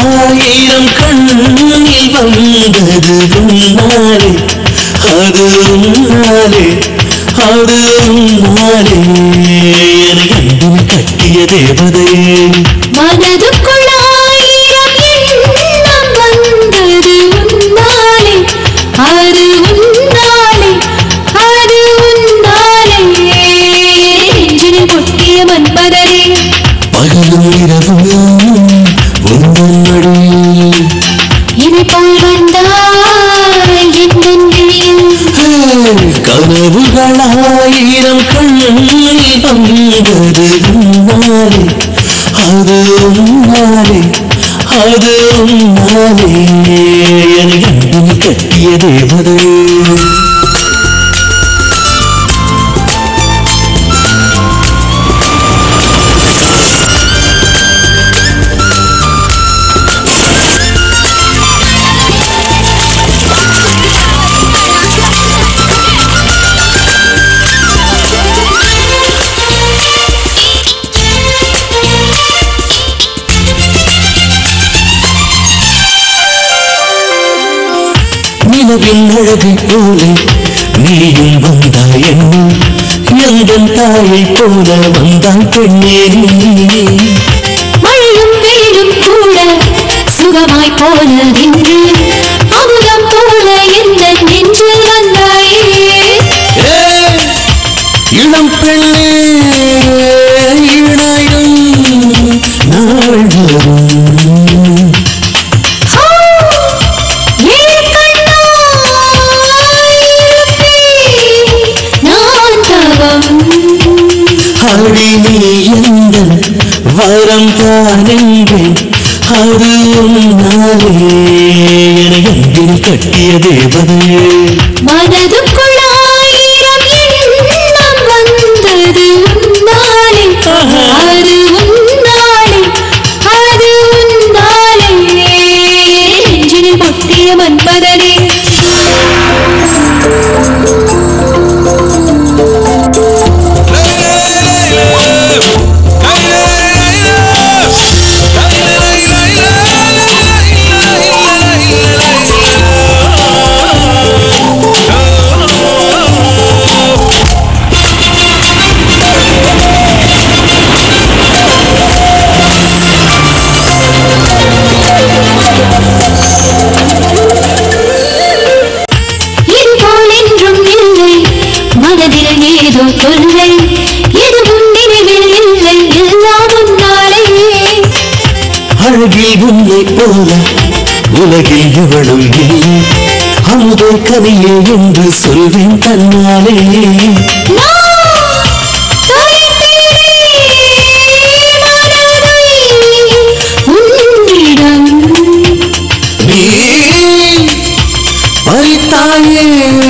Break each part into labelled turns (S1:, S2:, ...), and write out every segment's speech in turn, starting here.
S1: ஆயிரம் கண்ணில் வந்தது உன்னாலே அது உன்னாலே அது உன்னாலே என கண்டில் கட்டிய தேவதையே
S2: மனதுக்குள் ஆயிரம் எண்ணம் வந்தது உன்னாலே அது உன்னாலே அது உன்னாலே நெஞ்சினில் கொட்டிய மன்மதரே
S1: பகலும் இரவும் உந்தன் மடி
S2: இனி போல் வந்தாய் என் நன்றியில்
S1: கனவுகளாயிரம் கண்ணில் வந்தது உன்னாலே அது உன்னாலே அது உன்னாலே என கண்டில் கட்டிய தேவதையே நிலவின் அழகை போல நீயும் வந்தாய் என்ன எங்கள் தாயை போல வந்தாய் பெண்ணே நீ
S2: மழையும் வெயிலும் கூட சுகமாய் போனதென்று அமுதம் போல என்ன நெஞ்சில் வந்தாயே
S1: ஏய், இளம் பெண்ணே இணையும் நாள் வரும்
S2: ஆ, என் கண்ணாய் இருப்பேன் நான் தவம்
S1: அடி நீ எங்கள் வரம் தானென்றேன் அது உன்னாலே என எங்கில் கட்டிய தேவதையே
S2: மனதுக்குள் ஆயிரம் எண்ணம் வந்தது உன்னாலே அது உன்னாலே அது உன்னாலே நெஞ்சினில் கொட்டிய மன்மதனே இது போல் என்றும் இல்லை மனதில் ஏதோ தொல்லை எதுவும் நினைவில் இல்லை எல்லாம் உன்னாலே
S1: அழகில் உன்னை போல உலகில் எவளும் இல்லை அமுதே கனியே என்று சொல்வேன் தன்னாலே
S2: நான் தொலைத்தேனே மனதை உன்னிடம்
S1: நீ பறித்தாயே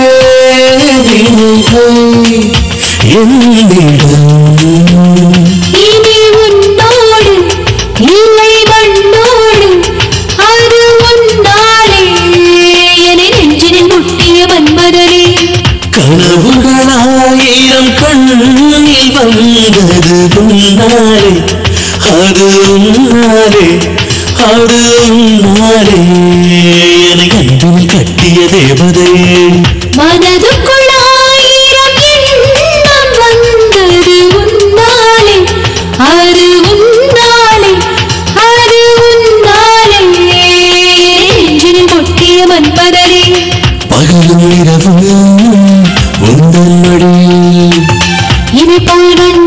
S1: நினைவை என்னிடம்
S2: இனி உன்னோடு இல்லை மண்ணோடு அது உன்னாலே என நெஞ்சினில் முட்டிய மன்மதனே
S1: கனவுகளாயிரம் கண்ணில் வந்தது உன்னாலே அது உன்னாலே அது உன்னாலே என கண்டில் கட்டிய தேவதையே
S2: மனதுக்குள் ஆயிரம் எண்ணம் வந்தது உன்னாலே அது உன்னாலே அது உன்னாலே நெஞ்சினில் கொட்டிய மன்மதனே
S1: பகலும் இரவும் உந்தன் மடி
S2: இனி போல்